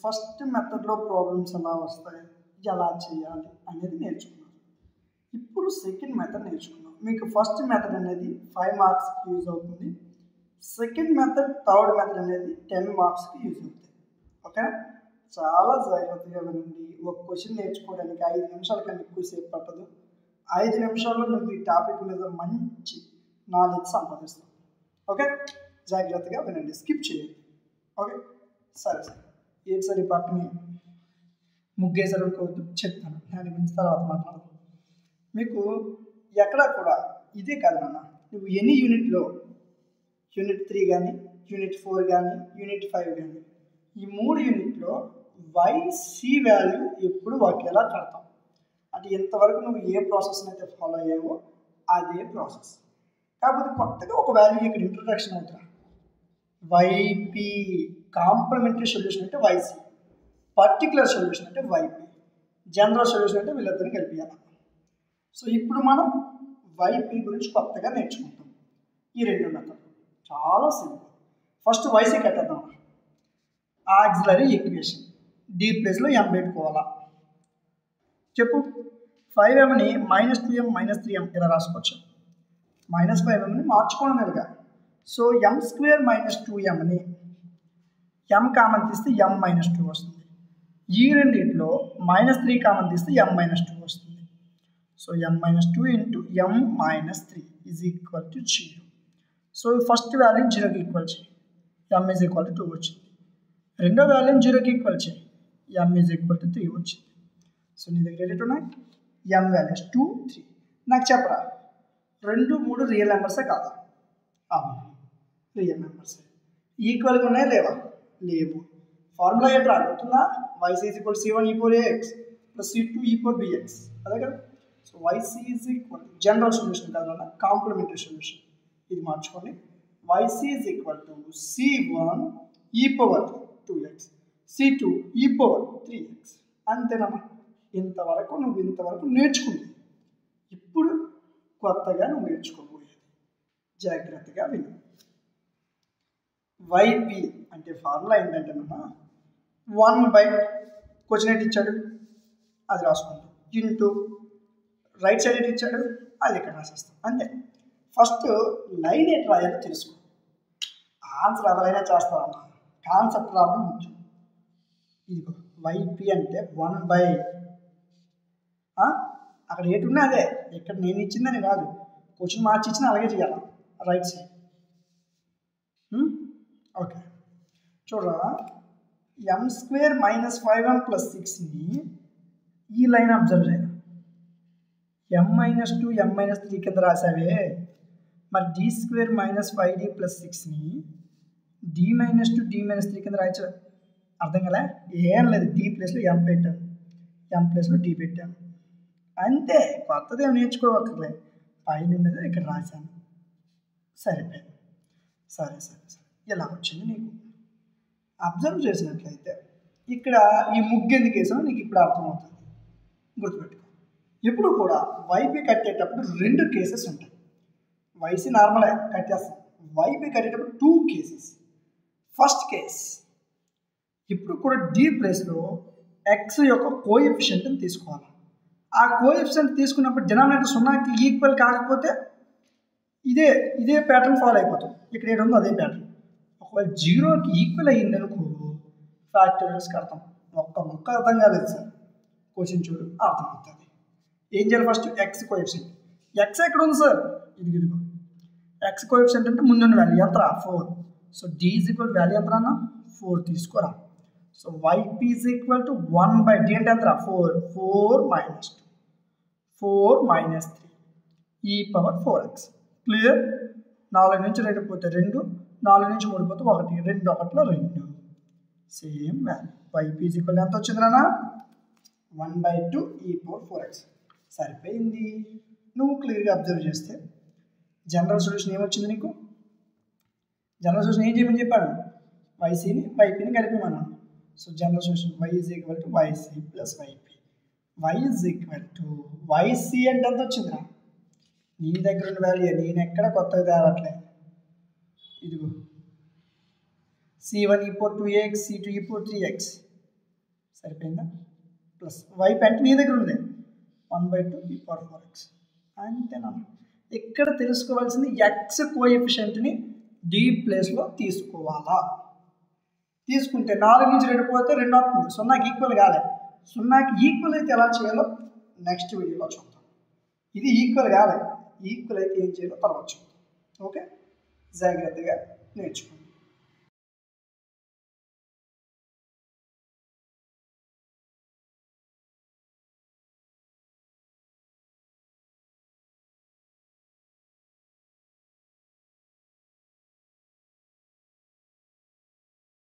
first మెథడ్లో problems ఎలా వస్తాయి ఎలా చేయాలి అనేది నేర్చుకున్నాం ఇప్పుడు సెకండ్ మెథడ్ నేర్చుకున్నాం మీకు ఫస్ట్ మెథడ్ అనేది ఫైవ్ మార్క్స్కి యూజ్ అవుతుంది సెకండ్ మెథడ్ థర్డ్ మెథడ్ అనేది టెన్ మార్క్స్కి యూజ్ అవుతుంది ఓకే చాలా జాగ్రత్తగా వినండి ఒక క్వశ్చన్ నేర్చుకోవడానికి ఐదు నిమిషాల కన్నా ఎక్కువసేపు పట్టదు ఐదు నిమిషాల్లో నువ్వు ఈ టాపిక్ మీద మంచి నాలెడ్జ్ సంపాదిస్తావు ఓకే జాగ్రత్తగా వినండి స్కిప్ చేయండి ఓకే సరే సరే ఏంటి సరే పక్కనే ముగ్గేసారు అనుకోవద్దు చెప్తాను దాని గురించి తర్వాత మాట్లాడదాం మీకు ఎక్కడ కూడా ఇదే కాదు నాన్న నువ్వు ఎన్ని యూనిట్లో యూనిట్ త్రీ కానీ యూనిట్ ఫోర్ కానీ యూనిట్ ఫైవ్ కానీ ఈ మూడు యూనిట్లో వై సి వాల్యూ ఎప్పుడు ఒకేలా కడతాం అంటే ఇంతవరకు నువ్వు ఏ ప్రాసెస్ని అయితే ఫాలో అయ్యావో అదే ప్రాసెస్ కాకపోతే కొత్తగా ఒక వాల్యూ ఇక్కడ ఇంట్రొడక్షన్ అవుతురా వైపీ కాంప్లిమెంటరీ సొల్యూషన్ అంటే వైసీ పర్టికులర్ సొల్యూషన్ అంటే వైపీ జనరల్ సొల్యూషన్ అంటే వీళ్ళిద్దరిని కలిపియాలి సో ఇప్పుడు మనం వైపీ గురించి కొత్తగా నేర్చుకుంటాం ఈ రెండు మెథడ్ చాలా సింపుల్ ఫస్ట్ వైసీ కట్టేద్దాం ఆక్సిలరీ ఈక్వేషన్ డి ప్లేస్లో ఎం పెట్టుకోవాలా చెప్పు ఫైవ్ ఎంని minus two M minus three M ఇలా రాసుకోవచ్చు మైనస్ ఫైవ్ ఎంని మార్చుకోవడం ఎలాగా so M square minus two ఎంని ఎం కామన్ తీస్తే ఎం మైనస్ టూ వస్తుంది ఈ రెండిట్లో మైనస్ త్రీ కామన్ తీస్తే ఎం మైనస్ టూ వస్తుంది so M minus two into M minus three is equal to zero so first value జీరోకి equal చేయి M is equal to two వచ్చింది రెండో వాల్యూని జీరోకి ఈక్వల్ చేయి M is equal to three వచ్చింది సో నీ దగ్గర ఎటు ఉన్నాయి ఎం వాల్యూస్ టూ త్రీ నాకు చెప్పరా రెండు మూడు రియల్ నెంబర్సే కాదా అవును రియల్ నెంబర్సే ఈక్వల్గా ఉన్నాయా లేవా లేవు ఫార్ములా ఎట్లా అడుగుతుందా YC is equal C one e four A X plus C two e four B X అదే కదా so YC is equal general solution కాదు కాంప్లిమెంటరీ సొల్యూషన్ ఇది మార్చుకోండి YC is equal to C one e power two X C two e power three X అంతేనమ్మా ఇంతవరకు నువ్వు ఇంతవరకు నేర్చుకుంది ఇప్పుడు కొత్తగా నువ్వు నేర్చుకోబోయేది జాగ్రత్తగా విను వైపి అంటే ఫార్ములా ఏంటంటేనమ్మా వన్ బై క్వశ్చన్ ఎట్ ఇచ్చాడు అది రాసుకుంటాం ఇంటూ రైట్ సైడ్ ఎట్ ఇచ్చాడు అది ఇక్కడ రాసేస్తాం అంతే ఫస్ట్ లైన్ ఎట్ రాయాలో తెలుసుకో ఆన్సర్ ఎవరైనా చేస్తారమ్మా కాన్సెప్ట్ రావడం ముఖ్యం ఇదిగో వైపి అంటే వన్ బై అక్కడ ఏటున్నా అదే ఇక్కడ నేను ఇచ్చిందని కాదు క్వశ్చన్ మార్చి ఇచ్చిన అలాగే చేయాలి రైట్ సైడ్ ఓకే చూడరా M square minus five M plus సిక్స్ని ఈ లైన్ అబ్జర్వ్ చేయాలి M minus two M minus three కింద రాసావే మరి D square minus five D plus సిక్స్ని D minus two D minus three కింద రాయచ్చు అర్థం కదా ఏం లేదు డి ప్లేస్లో ఎం పెట్టాను ఎం ప్లేస్లో డి పెట్టాను అంతే కొత్తది ఏం నేర్చుకోవక్కర్లేదు పైన ఉన్నది ఇక్కడ రాశాను సరిపోయింది సరే సరే సరే ఇలా వచ్చింది నీకు అబ్జర్వ్ చేసినట్లయితే ఇక్కడ ఈ ముగ్గు ఎందుకు వేసామో నీకు ఇప్పుడు అర్థమవుతుంది గుర్తుపెట్టుకో ఇప్పుడు కూడా వైపీ కట్టేటప్పుడు రెండు కేసెస్ ఉంటాయి వైసీ నార్మలే కట్టేస్తాం వైపీ కట్టేటప్పుడు టూ కేసెస్ ఫస్ట్ కేస్ ఇప్పుడు కూడా డి ప్లేస్లో ఎక్స్ యొక్క కోఎఫిషియంట్ని తీసుకోవాలి ఆ కోఎఫిషియంట్ తీసుకున్నప్పుడు డినామినేటర్ సున్నాకి ఈక్వల్ కాకపోతే ఇదే ఇదే ప్యాటర్న్ ఫాలో అయిపోతాం ఇక్కడ ఏడు ఉందో అదే ప్యాటర్న్ ఒకవేళ జీరోకి ఈక్వల్ అయ్యింది అనుకో ఫ్యాక్టరీస్ కడతాం ఒక్క ముక్క అర్థం కాలేదు సార్ క్వశ్చన్ చూడు అర్థమవుతుంది ఏం చేయాలి ఫస్ట్ ఎక్స్ కోఎఫిషియంట్ ఎక్స్ ఎక్కడ ఉంది సార్ ఇది ఇదిగో ఎక్స్ కోఎఫిషియంట్ అంటే ముందున్న వాల్యూ ఎంత four so D is equal value ఎంత అన్న ఫోర్ తీసుకోరా so YP is equal to one by D అంటే ఎంత four four minus two four minus three e power four X clear నాలుగు నుంచి రెండు పోతే రెండు నాలుగు నుంచి మూడు పోతే ఒకటి రెండు ఒకటిలో రెండు same value YP is equal ఎంత వచ్చింది నాన్న one by two e power four X సరిపోయింది నువ్వు క్లియర్గా అబ్జర్వ్ చేస్తే జనరల్ సొల్యూషన్ ఏమొచ్చింది నీకు జనరల్ సొల్యూషన్ ఏం చేయమని చెప్పాడు వైసీని వైపీని కలిపిమన్నాను so general solution Y is equal to YC plus YP Y is equal to YC అంటే ఎంత వచ్చిందిరా నీ దగ్గర ఉన్న వాల్యూ నేను ఎక్కడ కొత్తగా తేవట్లే ఇదిగో C one e four two X C two e four three X సరిపోయిందా ప్లస్ వై పెంట నీ దగ్గర ఉంది one by two e power four X అంతేనా ఇక్కడ తెలుసుకోవాల్సింది ఎక్స్ కోఎఫిషియంట్ని డి ప్లేస్లో తీసుకోవాలా తీసుకుంటే నాలుగు నుంచి రెండు పోతే రెండు అవుతుంది సున్నాకి ఈక్వల్ కాలే సున్నాకి ఈక్వల్ అయితే ఎలా చేయాలో నెక్స్ట్ వీడియోలో చూద్దాం ఇది ఈక్వల్ కాలే ఈక్వల్ అయితే ఏం చేయాలో తర్వాత చూద్దాం ఓకే జాగ్రత్తగా నేర్చుకుందాం